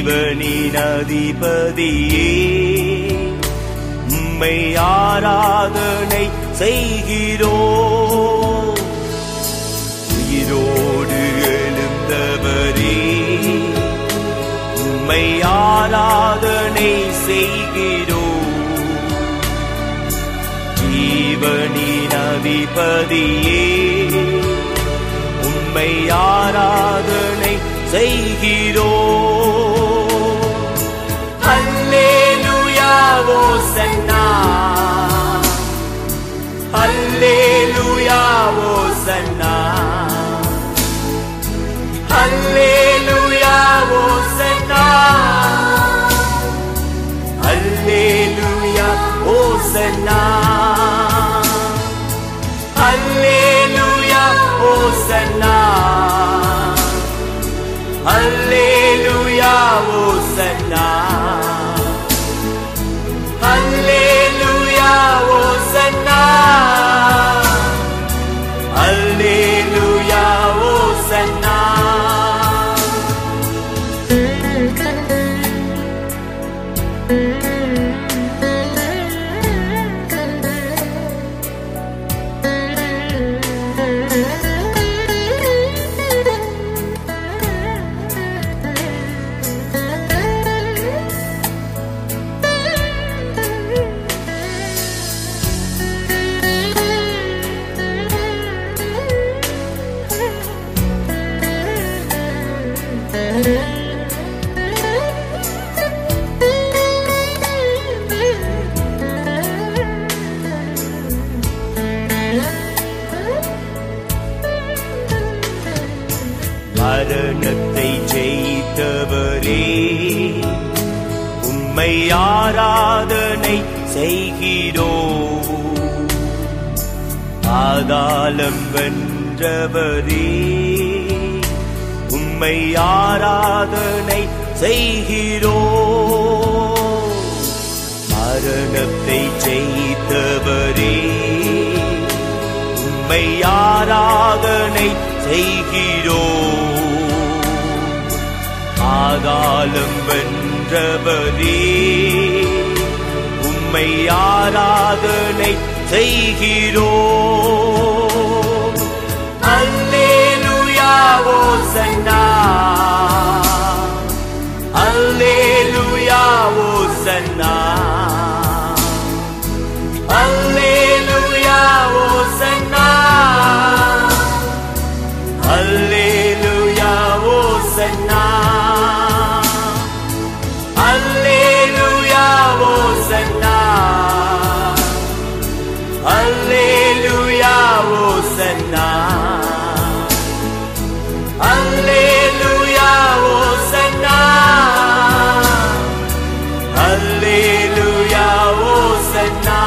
ஜீவனின் அதிபதியே உம்மை ஆராதனை செய்கிறோ உயிரோடு எழுந்தவரே உம்மை ஆராதனை செய்கிறோ ஜீவனின் அதிபதியே உம்மை ஆராதனை செய்கிறோ அல்லேலூயா ஓசன்னா அல்லேலூயா ஓசன்னா அல்லேலூயா ஓசன்னா அல்லேலூயா ஓசன்னா அல்லேலூயா ஓசன்னா அல்லேலூயா ஓசன்னா அல்லேலூயா ஓசன்னா அல்லேலூயா ஓசன்னா மரணத்தை ஜெயித்தவரே உம்மை ஆராதனை செய்கிறோ பாதாளம் வென்றவரே உம்மை ஆராதனை செய்கிறோ மரணத்தை ஜெயித்தவரே உம்மை ஆராதனை செய்கிறோ ஆதாளம் வென்றவரே உம்மை ஆராதனை செய்கிறோ அல்லேலூயா ஓசன்னா அல்லேலூயா ஓசன்னா அல்லேலூயா ஓசன்னா அல்லேலூயா ஓசன்னா அல்லேலூயா ஓசன்னா அல்லேலூயா ஓசன்னா அல்லேலூயா ஓசன்னா அல்லேலூயா ஓசன்னா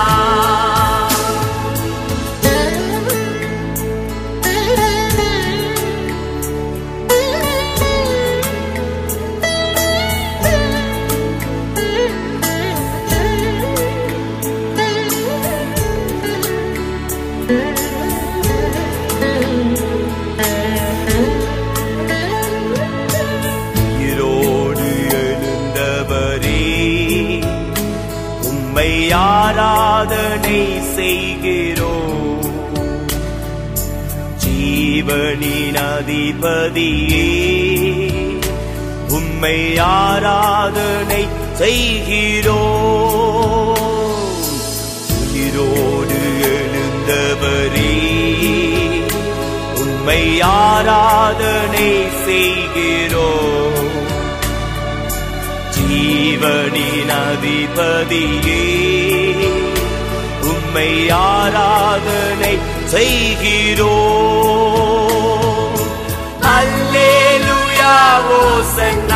உயிரோடு எழுந்தவரே உம்மை ஆராதனை செய்கிறோ ஜீவனின் அதிபதியே உம்மை ஆராதனை செய்கிறோ உயிரோடு எழுந்தவரே உம்மை ஆராதனை செய்கிறோ ஜீவனின் அதிபதியே உம்மை ஆராதனை செய்கிறோ அல்லேலூயா ஓசன்னா